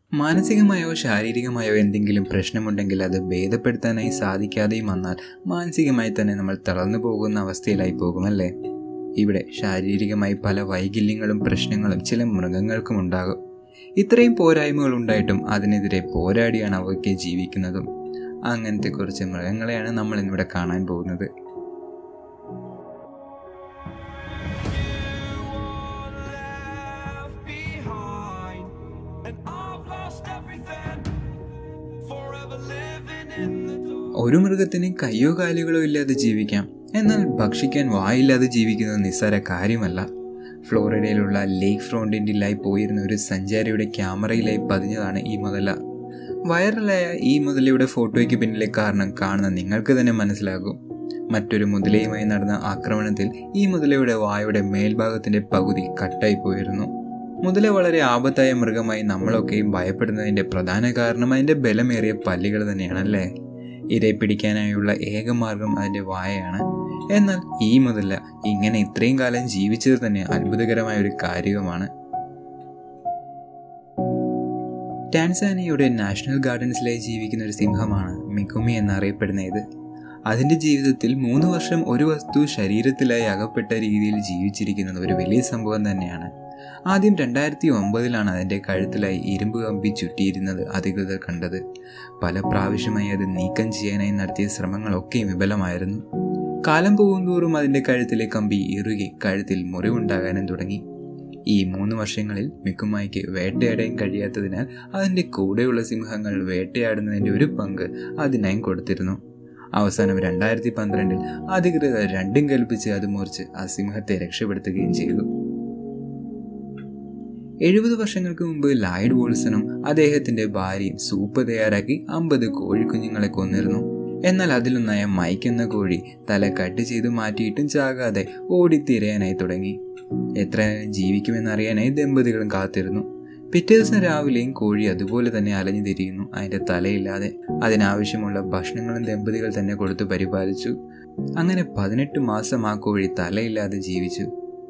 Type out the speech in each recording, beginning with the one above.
മാനസികമായോ ശാരീരികമായോ എന്തെങ്കിലും പ്രശ്നമുണ്ടെങ്കിൽ അത് ഭേദപ്പെടുത്താനായി സാധിക്കാതെയും വന്നാൽ മാനസികമായി തന്നെ നമ്മൾ തളർന്നു പോകുന്ന അവസ്ഥയിലായി പോകുമല്ലേ ഇവിടെ ശാരീരികമായി പല വൈകല്യങ്ങളും പ്രശ്നങ്ങളും ചില മൃഗങ്ങൾക്കും ഉണ്ടാകും ഇത്രയും പോരായ്മകൾ ഉണ്ടായിട്ടും അതിനെതിരെ പോരാടിയാണ് അവയ്ക്ക് ജീവിക്കുന്നതും അങ്ങനത്തെ കുറച്ച് മൃഗങ്ങളെയാണ് നമ്മൾ ഇന്നിവിടെ കാണാൻ പോകുന്നത് left behind, and I've lost everything. Forever living in the dark. ഒരു മൃഗത്തിന് കയ്യോ കാലുകളോ ഇല്ലാതെ ജീവിക്കാം എന്നാൽ ഭക്ഷിക്കാൻ വായില്ലാതെ ജീവിക്കുന്നത് നിസ്സാര കാര്യമല്ല ഫ്ലോറിഡയിലുള്ള ലേക്ക് ഫ്രോണ്ടിൻ്റിലായി പോയിരുന്ന ഒരു സഞ്ചാരിയുടെ ക്യാമറയിലായി പതിഞ്ഞതാണ് ഈ മുതല വൈറലായ ഈ മുതലയുടെ ഫോട്ടോയ്ക്ക് പിന്നിലെ കാരണം കാണുന്ന നിങ്ങൾക്ക് തന്നെ മനസ്സിലാകും മറ്റൊരു മുതലയുമായി നടന്ന ആക്രമണത്തിൽ ഈ മുതലയുടെ വായുടെ മേൽഭാഗത്തിന്റെ പകുതി കട്ടായി പോയിരുന്നു മുതല വളരെ ആപത്തായ മൃഗമായി നമ്മളൊക്കെയും ഭയപ്പെടുന്നതിന്റെ പ്രധാന കാരണം അതിന്റെ ബലമേറിയ പല്ലുകൾ തന്നെയാണല്ലേ ഇരയെ പിടിക്കാനായുള്ള ഏക മാർഗം അതിന്റെ വായയാണ് എന്നാൽ ഈ മുതല ഇങ്ങനെ ഇത്രയും കാലം ജീവിച്ചത് തന്നെ അത്ഭുതകരമായ ഒരു കാര്യവുമാണ് ടാൻസാനിയയുടെ നാഷണൽ ഗാർഡൻസിലായി ജീവിക്കുന്ന ഒരു സിംഹമാണ് മിക്കുമി എന്നറിയപ്പെടുന്ന ഇത് അതിൻ്റെ ജീവിതത്തിൽ മൂന്ന് വർഷം ഒരു വസ്തു ശരീരത്തിലായി അകപ്പെട്ട രീതിയിൽ ജീവിച്ചിരിക്കുന്നത് ഒരു വലിയ സംഭവം തന്നെയാണ് ആദ്യം രണ്ടായിരത്തി ഒമ്പതിലാണ് അതിൻ്റെ കഴുത്തിലായി ഇരുമ്പ് കമ്പി ചുറ്റിയിരുന്നത് അധികൃതർ കണ്ടത് പല പ്രാവശ്യമായി അത് നീക്കം ചെയ്യാനായി നടത്തിയ ശ്രമങ്ങളൊക്കെയും വിഫലമായിരുന്നു കാലം പോകുന്തോറും അതിൻ്റെ കഴുത്തിലെ കമ്പി ഇറുകി കഴുത്തിൽ മുറിവുണ്ടാകാനും തുടങ്ങി ഈ മൂന്ന് വർഷങ്ങളിൽ മിക്കുമായിക്ക് വേട്ടയാടാൻ കഴിയാത്തതിനാൽ അതിൻ്റെ കൂടെയുള്ള സിംഹങ്ങൾ വേട്ടയാടുന്നതിൻ്റെ ഒരു പങ്ക് അതിനായി കൊടുത്തിരുന്നു അവസാനം രണ്ടായിരത്തി പന്ത്രണ്ടിൽ അധികൃതർ രണ്ടും കൽപ്പിച്ച് അത് മുറിച്ച് ആ സിംഹത്തെ രക്ഷപ്പെടുത്തുകയും ചെയ്തു എഴുപത് വർഷങ്ങൾക്ക് മുമ്പ് ലായ്ഡ് വോൾസണും അദ്ദേഹത്തിന്റെ ഭാര്യയും സൂപ്പ് തയ്യാറാക്കി അമ്പത് കോഴിക്കുഞ്ഞുങ്ങളെ കൊന്നിരുന്നു എന്നാൽ അതിലൊന്നായ മൈക്ക് എന്ന കോഴി തല കട്ട് ചെയ്ത് മാറ്റിയിട്ടും ചാകാതെ ഓടിത്തിരയാനായി തുടങ്ങി എത്ര നേരം ജീവിക്കുമെന്നറിയാനായി ദമ്പതികളും കാത്തിരുന്നു പിറ്റേ ദിവസം രാവിലെയും കോഴി അതുപോലെ തന്നെ അലഞ്ഞു തിരിയുന്നു അതിന്റെ തലയില്ലാതെ അതിനാവശ്യമുള്ള ഭക്ഷണങ്ങളും ദമ്പതികൾ തന്നെ കൊടുത്തു പരിപാലിച്ചു അങ്ങനെ പതിനെട്ട് മാസം ആ കോഴി തലയില്ലാതെ ജീവിച്ചു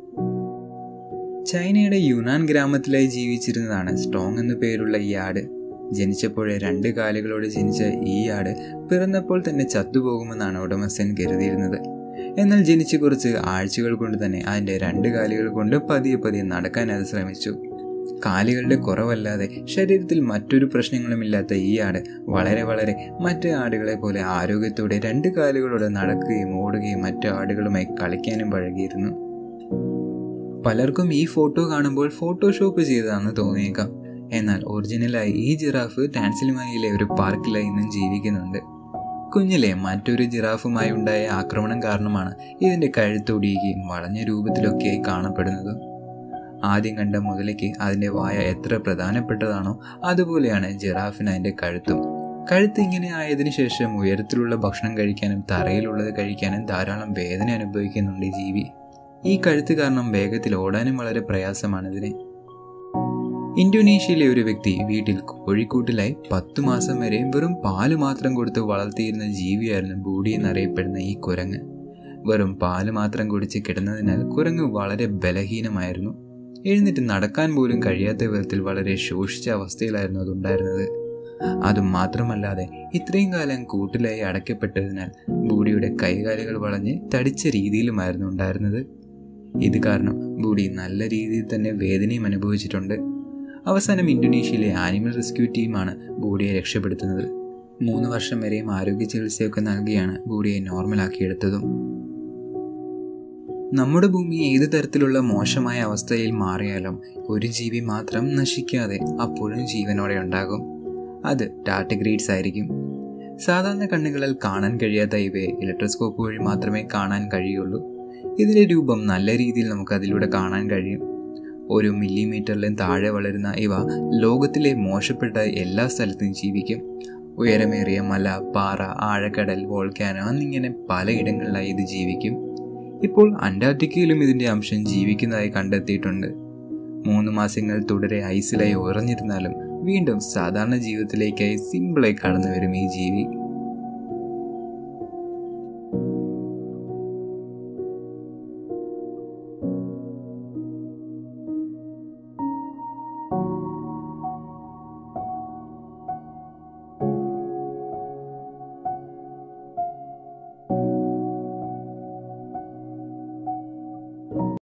ചൈനയുടെ യുനാൻ ഗ്രാമത്തിലായി ജീവിച്ചിരുന്നതാണ് സ്ട്രോങ് എന്നു പേരുള്ള ഈ ആട് ജനിച്ചപ്പോഴേ രണ്ട് കാലുകളോട് ജനിച്ച ഈ ആട് പിറന്നപ്പോൾ തന്നെ ചത്തുപോകുമെന്നാണ് ഉടമസ്ഥൻ കരുതിയിരുന്നത് എന്നാൽ ജനിച്ച് കുറച്ച് ആഴ്ചകൾ കൊണ്ട് തന്നെ അതിൻ്റെ രണ്ട് കാലുകൾ കൊണ്ട് പതിയെ പതിയെ നടക്കാൻ അത് ശ്രമിച്ചു കാലുകളുടെ കുറവല്ലാതെ ശരീരത്തിൽ മറ്റൊരു പ്രശ്നങ്ങളുമില്ലാത്ത ഈ ആട് വളരെ വളരെ മറ്റ് ആടുകളെ പോലെ ആരോഗ്യത്തോടെ രണ്ട് കാലുകളോടെ നടക്കുകയും ഓടുകയും മറ്റു ആടുകളുമായി കളിക്കാനും പഴകിയിരുന്നു പലർക്കും ഈ ഫോട്ടോ കാണുമ്പോൾ ഫോട്ടോഷോപ്പ് ചെയ്തതാണെന്ന് തോന്നിയേക്കാം എന്നാൽ ഒറിജിനലായി ഈ ജിറാഫ് ടാൻസിൽമാനിയിലെ ഒരു പാർക്കിലായി ഇന്നും ജീവിക്കുന്നുണ്ട് കുഞ്ഞിലെ മറ്റൊരു ജിറാഫുമായി ഉണ്ടായ ആക്രമണം കാരണമാണ് ഇതിന്റെ കഴുത്തൊടിയുകയും വളഞ്ഞ രൂപത്തിലൊക്കെയായി കാണപ്പെടുന്നത് ആദ്യം കണ്ട മുതലയ്ക്ക് അതിന്റെ വായ എത്ര പ്രധാനപ്പെട്ടതാണോ അതുപോലെയാണ് ജിറാഫിന് അതിന്റെ കഴുത്തും കഴുത്ത് ഇങ്ങനെ ആയതിനു ശേഷം ഉയരത്തിലുള്ള ഭക്ഷണം കഴിക്കാനും തറയിലുള്ളത് കഴിക്കാനും ധാരാളം വേദന അനുഭവിക്കുന്നുണ്ട് ഈ ജീവി ഈ കഴുത്ത് കാരണം വേഗത്തിൽ ഓടാനും വളരെ പ്രയാസമാണ് ഇതിന് ഇന്തോനേഷ്യയിലെ ഒരു വ്യക്തി വീട്ടിൽ കോഴിക്കൂട്ടിലായി പത്തു മാസം വരെ വെറും പാല് മാത്രം കൊടുത്ത് വളർത്തിയിരുന്ന ജീവിയായിരുന്നു ബൂഡി എന്നറിയപ്പെടുന്ന ഈ കുരങ്ങ് വെറും പാല് മാത്രം കുടിച്ച് കിടന്നതിനാൽ കുരങ്ങ് വളരെ ബലഹീനമായിരുന്നു എഴുന്നേറ്റ് നടക്കാൻ പോലും കഴിയാത്ത വിധത്തിൽ വളരെ ശോഷിച്ച അവസ്ഥയിലായിരുന്നു അതുണ്ടായിരുന്നത് അതും മാത്രമല്ലാതെ ഇത്രയും കാലം കൂട്ടിലായി അടയ്ക്കപ്പെട്ടതിനാൽ ബൂഡിയുടെ കൈകാലുകൾ വളഞ്ഞ് തടിച്ച രീതിയിലുമായിരുന്നു ഉണ്ടായിരുന്നത് ഇത് കാരണം ബൂഡി നല്ല രീതിയിൽ തന്നെ വേദനയും അനുഭവിച്ചിട്ടുണ്ട് അവസാനം ഇന്തോനേഷ്യയിലെ ആനിമൽ റെസ്ക്യൂ ടീമാണ് ബൂഡിയെ രക്ഷപ്പെടുത്തുന്നത് മൂന്ന് വർഷം വരെയും ആരോഗ്യ ചികിത്സയൊക്കെ നൽകിയാണ് ബൂഡിയെ നോർമലാക്കിയെടുത്തതും നമ്മുടെ ഭൂമി ഏത് തരത്തിലുള്ള മോശമായ അവസ്ഥയിൽ മാറിയാലും ഒരു ജീവി മാത്രം നശിക്കാതെ അപ്പോഴും ജീവനോടെ ഉണ്ടാകും അത് ടാർട്ടിഗ്രേഡ്സ് ആയിരിക്കും സാധാരണ കണ്ണുകളിൽ കാണാൻ കഴിയാത്ത ഇവയെ ഇലക്ട്രോസ്കോപ്പ് വഴി മാത്രമേ കാണാൻ കഴിയുള്ളൂ ഇതിന്റെ രൂപം നല്ല രീതിയിൽ നമുക്ക് അതിലൂടെ കാണാൻ കഴിയും ഒരു മില്ലിമീറ്ററിലും താഴെ വളരുന്ന ഇവ ലോകത്തിലെ മോശപ്പെട്ട എല്ലാ സ്ഥലത്തും ജീവിക്കും ഉയരമേറിയ മല പാറ ആഴക്കടൽ വോൾക്കാനോ എന്നിങ്ങനെ പലയിടങ്ങളിലായി ഇത് ജീവിക്കും ഇപ്പോൾ അന്റാർട്ടിക്കയിലും ഇതിന്റെ അംശം ജീവിക്കുന്നതായി കണ്ടെത്തിയിട്ടുണ്ട് മൂന്ന് മാസങ്ങൾ തുടരെ ഐസിലായി ഉറഞ്ഞിരുന്നാലും വീണ്ടും സാധാരണ ജീവിതത്തിലേക്കായി സിമ്പിളായി കടന്നു വരും ഈ ജീവി